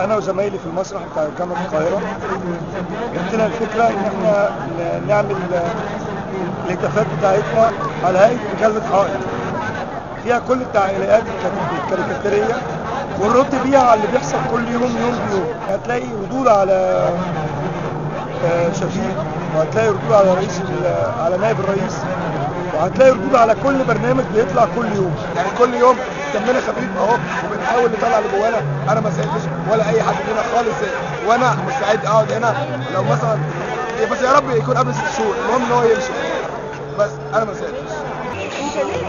انا وزمايلي في المسرح بتاع جامعه القاهره جات لنا الفكره ان احنا ن- نعمل آه، الهتافات بتاعتنا على هيئه مكالمه حائط فيها كل التعليقات الكاري- الكاريكاتيريه ونرد بيها على اللي بيحصل كل يوم يوم بيوم هتلاقي ردود على آه، شفيق وهتلاقي ردود على رئيس ال- على نائب الرئيس وهتلاقي ردود على كل برنامج بيطلع كل يوم يعني كل يوم دمنا خفيف اهو وبنحاول نطلع اللي جوانا انا ما زهقتش ولا اي حد فينا خالص زهق. وانا مستعد اقعد هنا لو مثلا بس يا رب يكون قبل ست شهور المهم ان هو يمشي بس انا ما زهقتش انت ليه